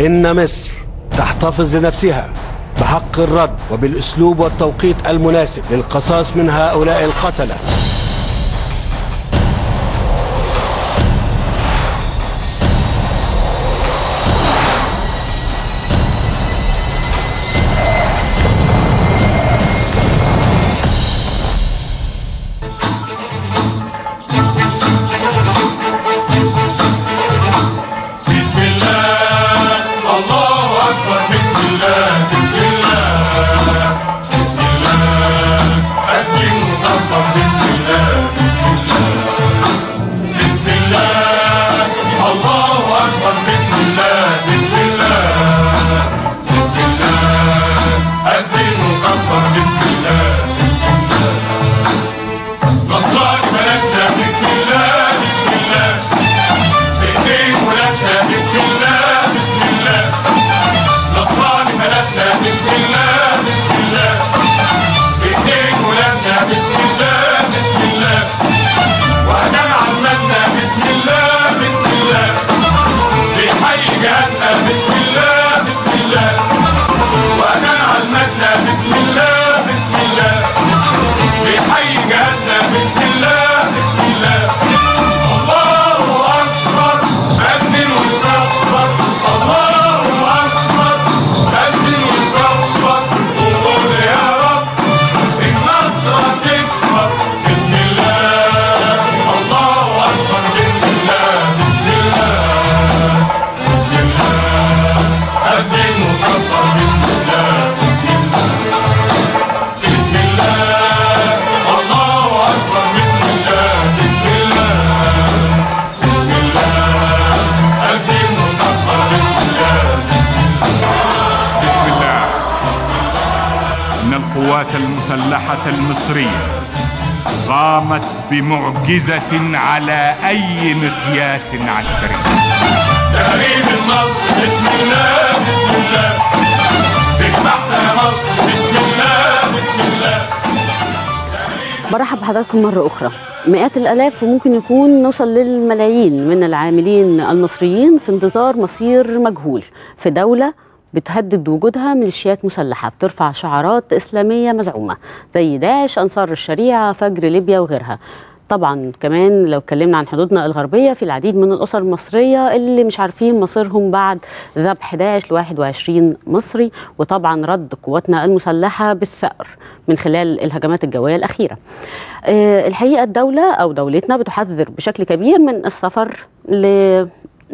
إن مصر تحتفظ لنفسها بحق الرد وبالأسلوب والتوقيت المناسب للقصاص من هؤلاء القتلة بسم الله الله أكبر بسم الله بسم الله بسم الله أذن مكبر بسم الله بسم الله بسم الله الله أكبر بسم الله بسم الله بسم الله أذن مكبر بسم الله بسم الله نصرك ملكنا بسم الله بسم الله بايدين ولادنا بسم الله بسم الله نصراني ملكنا بسم الله بسم الله بايدين ولادنا بسم الله بسم الله وأدام عمتنا بسم الله بسم الله بيحيي جهاتنا بسم الله بسم الله وأدام عمتنا بسم الله بسم الله بيحيي جهاتنا بسم الله بسم الله الله أكبر أذن ويكبر الله أكبر أذن ويكبر وقول يا رب النصر تكبر بسم الله الله أكبر بسم الله بسم الله بسم الله أذن وكبر بسم الله بسم الله بسم الله الله أكبر بسم الله بسم الله بسم الله أزين وكبر بسم الله بسم الله بسم الله إن القوات المسلحة المصرية قامت بمعجزة على أي مقياس عسكري تهريب النصر بسم الله بسم الله بجمعنا يا مصر بسم الله بسم الله برحب بحضراتكم مرة أخرى مئات الآلاف وممكن يكون نوصل للملايين من العاملين المصريين في انتظار مصير مجهول في دولة بتهدد وجودها ميليشيات مسلحة بترفع شعارات إسلامية مزعومة زي داعش أنصار الشريعة فجر ليبيا وغيرها طبعا كمان لو اتكلمنا عن حدودنا الغربية في العديد من الأسر المصرية اللي مش عارفين مصيرهم بعد ذبح داعش ل 21 مصري وطبعا رد قواتنا المسلحة بالثأر من خلال الهجمات الجوية الأخيرة آه، الحقيقة الدولة أو دولتنا بتحذر بشكل كبير من السفر ل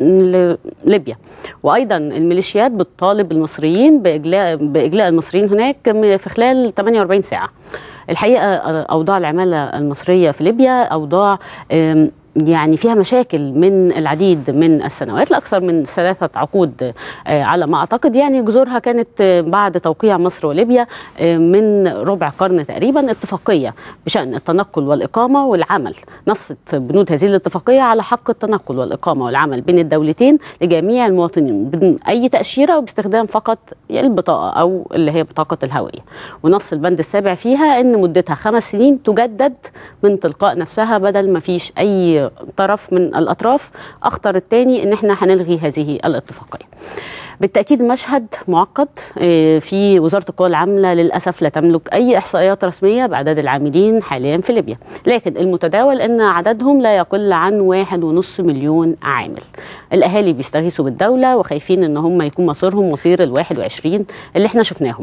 ليبيا وايضا الميليشيات بتطالب المصريين باجلاء باجلاء المصريين هناك في خلال 48 ساعه الحقيقه اوضاع العماله المصريه في ليبيا اوضاع آم، يعني فيها مشاكل من العديد من السنوات لاكثر من ثلاثه عقود آه، على ما اعتقد يعني جذورها كانت آه، بعد توقيع مصر وليبيا آه، من ربع قرن تقريبا اتفاقيه بشان التنقل والاقامه والعمل نصت بنود هذه الاتفاقيه على حق التنقل والاقامه والعمل بين الدولتين لجميع المواطنين بدون اي تاشيره وباستخدام فقط البطاقه او اللي هي بطاقه الهويه ونص البند السابع فيها ان مدتها خمس سنين تجدد من تلقاء نفسها بدل ما فيش اي طرف من الاطراف اخطر الثاني ان احنا هنلغي هذه الاتفاقيه بالتاكيد المشهد معقد آه، في وزاره القوى العامله للاسف لا تملك اي احصائيات رسميه باعداد العاملين حاليا في ليبيا لكن المتداول ان عددهم لا يقل عن واحد ونص مليون عامل الاهالي بيستغيثوا بالدوله وخايفين ان هم يكون مصيرهم مصير ال 21 اللي احنا شفناهم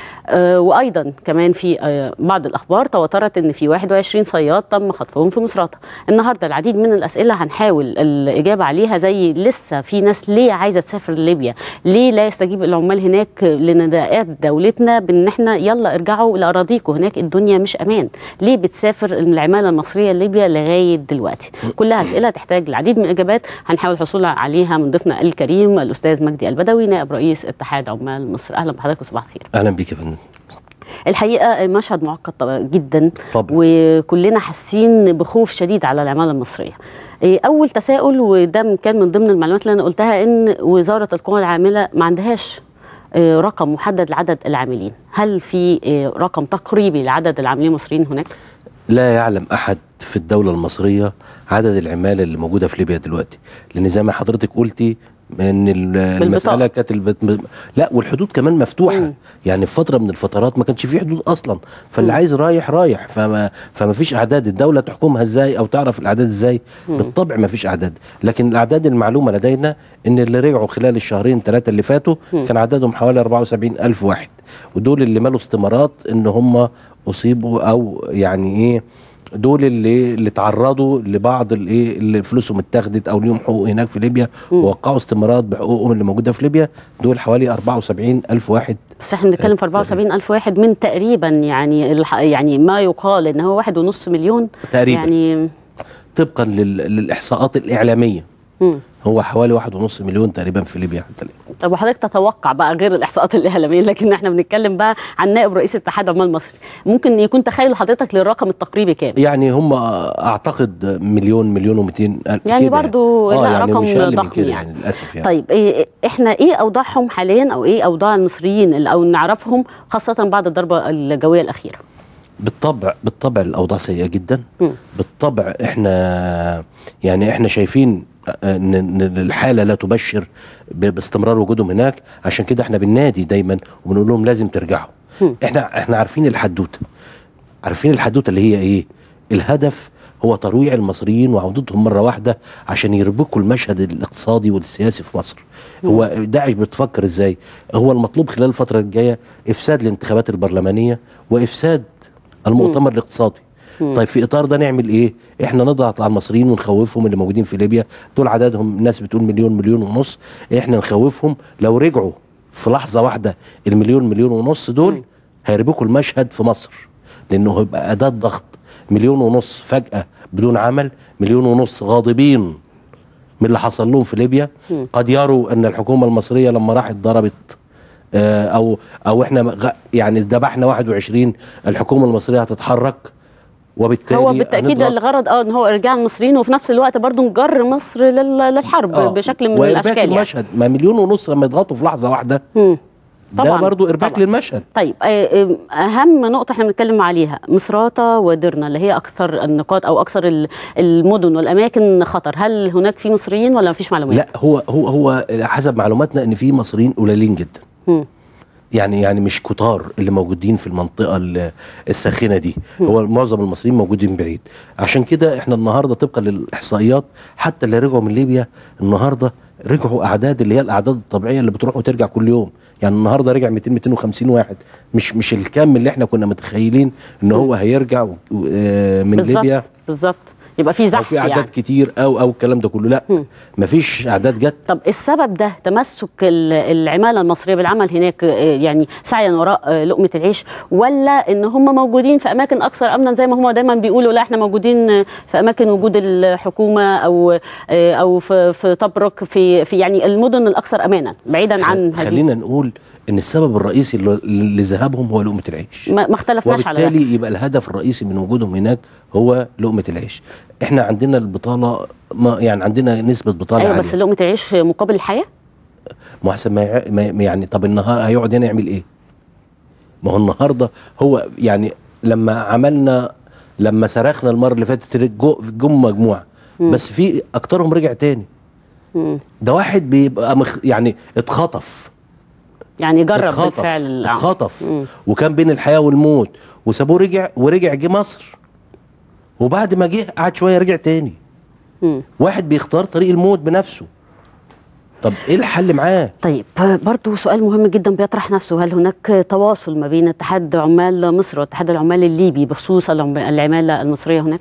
آه، وايضا كمان في آه، بعض الاخبار تواترت ان في 21 صياد تم خطفهم في مصراته النهارده العديد من الاسئله هنحاول الاجابه عليها زي لسه في ناس ليه عايزه تسافر ليبيا ليه لا يستجيب العمال هناك لنداءات دولتنا بان احنا يلا ارجعوا لاراضيكم هناك الدنيا مش امان ليه بتسافر العماله المصريه ليبيا لغايه دلوقتي كلها اسئله تحتاج العديد من الاجابات هنحاول الحصول عليها من ضيفنا الكريم الاستاذ مجدي البدوي نائب رئيس اتحاد عمال مصر اهلا بحضرتك وصباح الخير اهلا بيك يا فندم الحقيقه المشهد معقد طبعا جدا طبعا. وكلنا حاسين بخوف شديد على العماله المصريه إيه، اول تساؤل وده من- كان من ضمن المعلومات اللي انا قلتها ان وزاره القوى العامله ما عندهاش إيه، رقم محدد لعدد العاملين هل في إيه، رقم تقريبي لعدد العاملين المصريين هناك لا يعلم احد في الدوله المصريه عدد العماله اللي موجوده في ليبيا دلوقتي لان زي ما حضرتك قلتي ان ال- المساله كانت البت... م- لا والحدود كمان مفتوحه يعني في فتره من الفترات ما كانش في حدود اصلا فاللي عايز رايح رايح فما فما فيش اعداد الدوله تحكمها ازاي او تعرف الاعداد ازاي بالطبع ما فيش اعداد لكن الاعداد المعلومه لدينا ان اللي رجعوا خلال الشهرين ثلاثه اللي فاتوا كان عددهم حوالي 74 الف واحد ودول اللي مالوا استمارات ان هم اصيبوا او يعني ايه دول اللي اللي تعرضوا لبعض الايه اللي فلوسهم اتاخدت او ليهم حقوق هناك في ليبيا ووقعوا استمارات بحقوقهم اللي موجوده في ليبيا دول حوالي 74 الف واحد بس احنا بنتكلم في 74 ألف واحد من تقريبا يعني الح... يعني ما يقال ان هو واحد ونص مليون تقريباً. يعني طبقا لل- للاحصاءات الاعلاميه مم. هو حوالي واحد ونص مليون تقريبا في ليبيا حتى الان طب وحضرتك تتوقع بقى غير الاحصاءات الاعلاميه لكن احنا بنتكلم بقى عن نائب رئيس اتحاد عمال مصري ممكن يكون تخيل حضرتك للرقم التقريبي كام يعني هم اعتقد مليون مليون و200 الف يعني كده برضو آه لا يعني رقم مش أقل من ضخم كده يعني. يعني للاسف يعني طيب إيه احنا ايه اوضاعهم حاليا او ايه اوضاع المصريين اللي او نعرفهم خاصه بعد الضربه الجويه الاخيره بالطبع بالطبع الاوضاع سيئه جدا مم. بالطبع احنا يعني احنا شايفين ان إن الحاله لا تبشر ب- باستمرار وجودهم هناك عشان كده احنا بننادي دايما وبنقول لهم لازم ترجعوا احنا احنا عارفين الحدوته عارفين الحدوته اللي هي ايه الهدف هو ترويع المصريين وعودتهم مره واحده عشان يربكوا المشهد الاقتصادي والسياسي في مصر هو داعش بتفكر ازاي هو المطلوب خلال الفتره الجايه افساد الانتخابات البرلمانيه وافساد المؤتمر الاقتصادي طيب في اطار ده نعمل ايه احنا نضغط على المصريين ونخوفهم اللي موجودين في ليبيا دول عددهم الناس بتقول مليون مليون ونص احنا نخوفهم لو رجعوا في لحظه واحده المليون مليون ونص دول هيربكوا المشهد في مصر لانه هيبقى اداه ضغط مليون ونص فجاه بدون عمل مليون ونص غاضبين من اللي حصل لهم في ليبيا قد يروا ان الحكومه المصريه لما راحت ضربت آه، او او احنا غ- يعني ذبحنا 21 الحكومه المصريه هتتحرك وبالتالي هو بالتاكيد هنضغط. الغرض اه ان هو ارجاع المصريين وفي نفس الوقت برضو نجر مصر لل- للحرب آه، بشكل من وإرباك الاشكال يعني. المشهد ما مليون ونص لما يضغطوا في لحظه واحده مم. ده طبعاً، برضو ارباك طبعاً. للمشهد طيب آه، آه، اهم نقطه احنا بنتكلم عليها مصراته ودرنا اللي هي اكثر النقاط او اكثر ال- المدن والاماكن خطر هل هناك في مصريين ولا مفيش معلومات لا هو هو هو حسب معلوماتنا ان في مصريين قليلين جدا مم. يعني يعني مش كتار اللي موجودين في المنطقه ال- الساخنه دي هو معظم المصريين موجودين بعيد عشان كده احنا النهارده طبقا للاحصائيات حتى اللي رجعوا من ليبيا النهارده رجعوا اعداد اللي هي الاعداد الطبيعيه اللي بتروح وترجع كل يوم يعني النهارده رجع 200 250 واحد مش مش الكم اللي احنا كنا متخيلين ان هو هيرجع و- آه، من بالظبط ليبيا بالظبط يبقى في او زحف في اعداد يعني كتير او او الكلام ده كله لا مفيش اعداد جت طب السبب ده تمسك ال- العماله المصريه بالعمل هناك آه، يعني سعيا وراء آه، لقمه العيش ولا ان هم موجودين في اماكن اكثر امنا زي ما هم دايما بيقولوا لا احنا موجودين آه، في اماكن وجود الحكومه او آه، او في في طبرق في في يعني المدن الاكثر امانا بعيدا عن هذه خلينا نقول ان السبب الرئيسي اللي- لذهابهم هو لقمه العيش ما ما اختلفناش على ده وبالتالي يبقى الهدف الرئيسي من وجودهم هناك هو لقمه العيش احنا عندنا البطاله ما يعني عندنا نسبه بطاله ايوه عاليه بس لقمه العيش مقابل الحياه ما احسن ما يع- ما ما يعني طب النهار هيقعد هنا يعمل ايه ما هو النهارده هو يعني لما عملنا لما صرخنا المره اللي فاتت جو- جم مجموعه بس في اكترهم رجع تاني ده واحد بيبقى مخ يعني اتخطف يعني جرب اتخطف بالفعل الع- اتخطف مم. وكان بين الحياه والموت وسابوه رجع ورجع جه مصر وبعد ما جه قعد شويه رجع تاني مم. واحد بيختار طريق الموت بنفسه طب ايه الحل معاه طيب برضو سؤال مهم جدا بيطرح نفسه هل هناك تواصل ما بين اتحاد عمال مصر واتحاد العمال الليبي بخصوص العم- العمالة المصرية هناك؟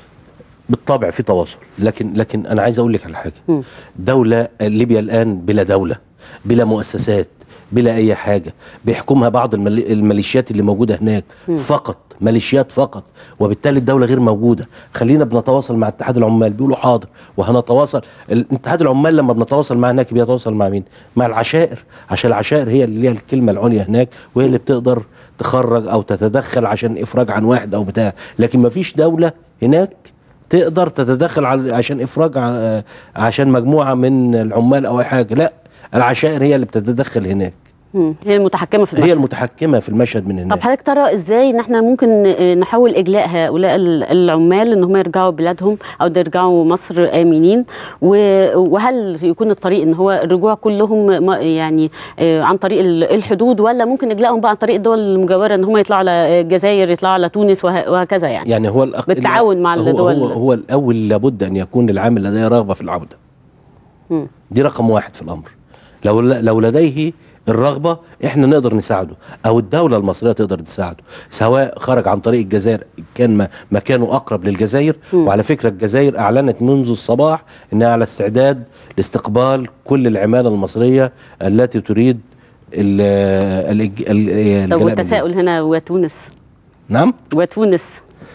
بالطبع في تواصل لكن لكن انا عايز اقول لك على حاجه مم. دوله ليبيا الان بلا دوله بلا مؤسسات بلا اي حاجه بيحكمها بعض الملي- الميليشيات اللي موجوده هناك فقط ميليشيات فقط وبالتالي الدوله غير موجوده خلينا بنتواصل مع اتحاد العمال بيقولوا حاضر وهنتواصل ال- اتحاد العمال لما بنتواصل مع هناك بيتواصل مع مين مع العشائر عشان العشائر هي اللي ليها الكلمه العليا هناك وهي اللي بتقدر تخرج او تتدخل عشان افراج عن واحد او بتاع لكن ما فيش دوله هناك تقدر تتدخل على- عشان افراج ع- عشان مجموعه من العمال او اي حاجه لا العشائر هي اللي بتتدخل هناك مم. هي المتحكمه في هي المشهد المتحكمه في المشهد من طب هناك حضرتك ترى ازاي ان احنا ممكن آه، نحاول اجلاء هؤلاء ال- العمال ان هم يرجعوا بلادهم او ده يرجعوا مصر امنين و- وهل يكون الطريق ان هو الرجوع كلهم ما- يعني آه، عن طريق ال- الحدود ولا ممكن اجلاءهم بقى عن طريق الدول المجاوره ان هم يطلعوا على الجزائر يطلعوا على تونس وه- وهكذا يعني يعني هو الأق... بالتعاون مع هو الدول. هو, هو الاول لابد ان يكون العامل لديه رغبه في العوده مم. دي رقم واحد في الامر لو لو لديه الرغبه احنا نقدر نساعده او الدوله المصريه تقدر تساعده سواء خرج عن طريق الجزائر كان م- مكانه اقرب للجزائر وعلى فكره الجزائر اعلنت منذ الصباح انها على استعداد لاستقبال كل العماله المصريه التي تريد ال ال ال طب الجلاء من والتساؤل هنا وتونس نعم وتونس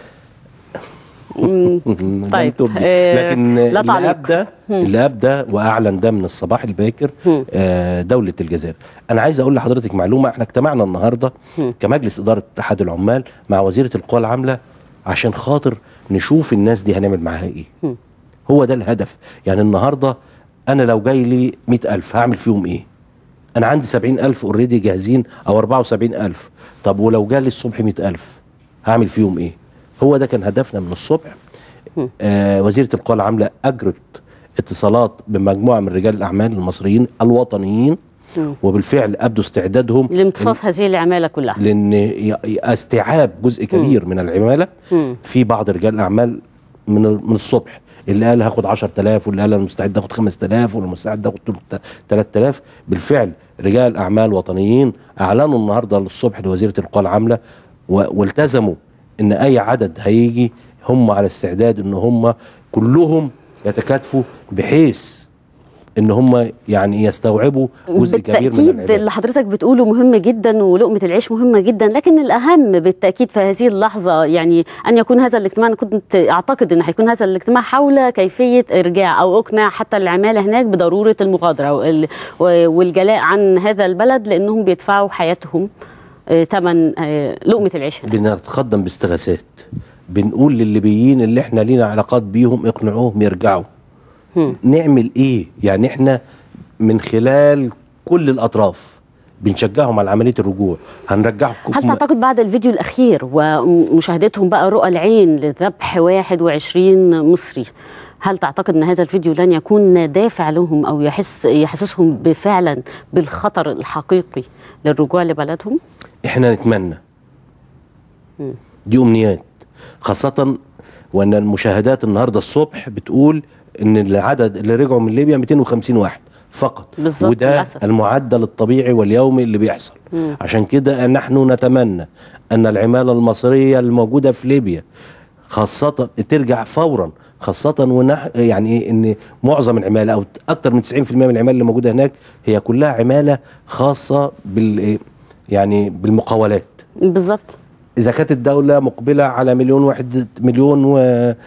مم. لم طيب، تبدي. آه، لكن لا اللي تعليق. ابدى اللي ابدى واعلن ده من الصباح الباكر آه، دوله الجزائر انا عايز اقول لحضرتك معلومه احنا اجتمعنا النهارده كمجلس اداره اتحاد العمال مع وزيره القوى العامله عشان خاطر نشوف الناس دي هنعمل معاها ايه هو ده الهدف يعني النهارده انا لو جاي لي 100000 هعمل فيهم ايه انا عندي 70000 اوريدي جاهزين او 74000 طب ولو جالي الصبح 100000 هعمل فيهم ايه هو ده كان هدفنا من الصبح آه وزيره القوى العامله اجرت اتصالات بمجموعه من رجال الاعمال المصريين الوطنيين وبالفعل ابدوا استعدادهم لامتصاص هذه العماله كلها لان ي- ي- استيعاب جزء كبير من العماله في بعض رجال الاعمال من ال- من الصبح اللي قال هاخد 10000 واللي قال انا مستعد اخد 5000 واللي مستعد اخد 3000 بالفعل رجال اعمال وطنيين اعلنوا النهارده الصبح لوزيره القوى العامله و- والتزموا ان اي عدد هيجي هم على استعداد ان هم كلهم يتكاتفوا بحيث ان هم يعني يستوعبوا جزء كبير من بالتأكيد العباد اللي حضرتك بتقوله مهم جدا ولقمة العيش مهمة جدا لكن الأهم بالتأكيد في هذه اللحظة يعني أن يكون هذا الاجتماع أنا كنت أعتقد أن هيكون هذا الاجتماع حول كيفية إرجاع أو إقناع حتى العمالة هناك بضرورة المغادرة وال- والجلاء عن هذا البلد لأنهم بيدفعوا حياتهم ثمن لقمة العيش هناك بنتقدم باستغاثات بنقول للليبيين اللي احنا لينا علاقات بيهم اقنعوهم يرجعوا نعمل ايه يعني احنا من خلال كل الاطراف بنشجعهم على عمليه الرجوع هنرجعكم هل تعتقد بعد الفيديو الأخير ومشاهدتهم بقى رؤى العين لذبح 21 مصري هل تعتقد ان هذا الفيديو لن يكون دافع لهم او يحس يحسسهم بفعلا بالخطر الحقيقي للرجوع لبلدهم؟ احنا نتمنى دي امنيات خاصه وان المشاهدات النهارده الصبح بتقول ان العدد اللي رجعوا من ليبيا 250 واحد فقط بالظبط، وده للأسف. المعدل الطبيعي واليومي اللي بيحصل عشان كده نحن نتمنى ان العماله المصريه الموجوده في ليبيا خاصة ترجع فورا خاصة ونح يعني ايه ان معظم العمالة او اكثر من 90% من العمالة اللي موجودة هناك هي كلها عمالة خاصة بال إيه؟ يعني بالمقاولات بالظبط اذا كانت الدوله مقبله على مليون وحده مليون و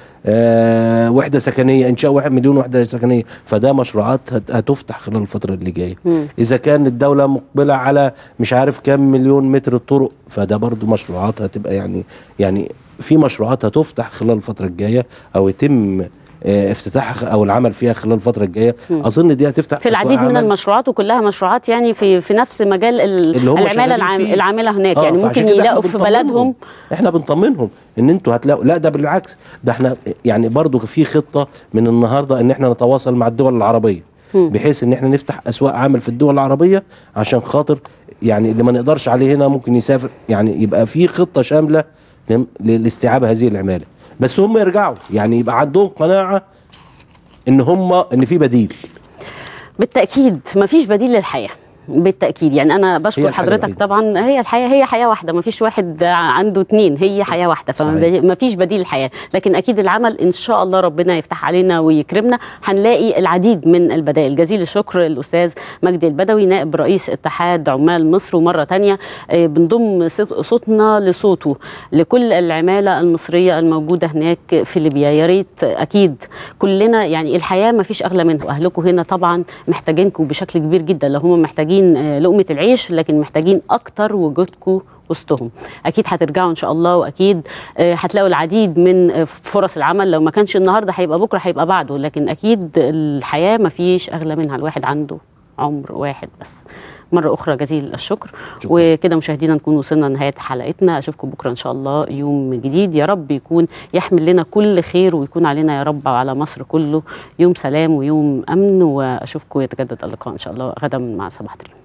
آه وحده سكنيه انشاء واحد مليون وحده سكنيه فده مشروعات هت- هتفتح خلال الفتره اللي جايه اذا كان الدوله مقبله على مش عارف كام مليون متر طرق فده برضو مشروعات هتبقى يعني يعني في مشروعات هتفتح خلال الفتره الجايه او يتم آه، افتتاحها او العمل فيها خلال الفتره الجايه اظن دي هتفتح في أسواق العديد من عمل. المشروعات وكلها مشروعات يعني في في نفس مجال ال- اللي هم العماله شغالين العام فيه. العامله هناك آه، يعني فعشان ممكن كده إحنا يلاقوا في بنطمنهم. بلدهم احنا بنطمنهم ان انتوا هتلاقوا لا ده بالعكس ده احنا يعني برضو في خطه من النهارده ان احنا نتواصل مع الدول العربيه بحيث ان احنا نفتح اسواق عمل في الدول العربيه عشان خاطر يعني اللي ما نقدرش عليه هنا ممكن يسافر يعني يبقى في خطه شامله لم- لاستيعاب هذه العماله بس هم يرجعوا يعني يبقى عندهم قناعه ان هم ان في بديل بالتاكيد ما فيش بديل للحياه بالتاكيد يعني انا هي بشكر الحاجة حضرتك الوحيدة. طبعا هي الحياه هي حياه واحده ما فيش واحد عنده اتنين هي حياه واحده صحيح. فما فيش بديل للحياه لكن اكيد العمل ان شاء الله ربنا يفتح علينا ويكرمنا هنلاقي العديد من البدائل جزيل الشكر الاستاذ مجدي البدوي نائب رئيس اتحاد عمال مصر ومره تانية آه، بنضم صوت- صوتنا لصوته لكل العماله المصريه الموجوده هناك في ليبيا يا ريت اكيد كلنا يعني الحياه ما فيش اغلى منها واهلكم هنا طبعا محتاجينكم بشكل كبير جدا لو هم محتاجين آه، لقمه العيش لكن محتاجين اكتر وجودكم وسطهم اكيد هترجعوا ان شاء الله واكيد آه، هتلاقوا العديد من آه، فرص العمل لو ما كانش النهارده هيبقى بكره هيبقى بعده لكن اكيد الحياه ما فيش اغلى منها الواحد عنده عمر واحد بس مرة أخرى جزيل الشكر شكراً. وكده مشاهدينا نكون وصلنا لنهاية حلقتنا أشوفكم بكرة إن شاء الله يوم جديد يا رب يكون يحمل لنا كل خير ويكون علينا يا رب وعلى مصر كله يوم سلام ويوم أمن وأشوفكم يتجدد اللقاء إن شاء الله غدا مع صباح دريم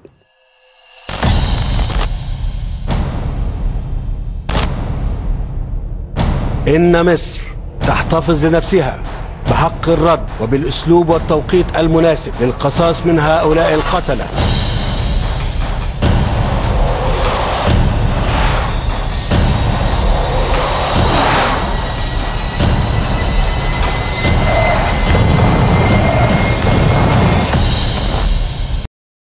إن مصر تحتفظ لنفسها بحق الرد وبالأسلوب والتوقيت المناسب للقصاص من هؤلاء القتلة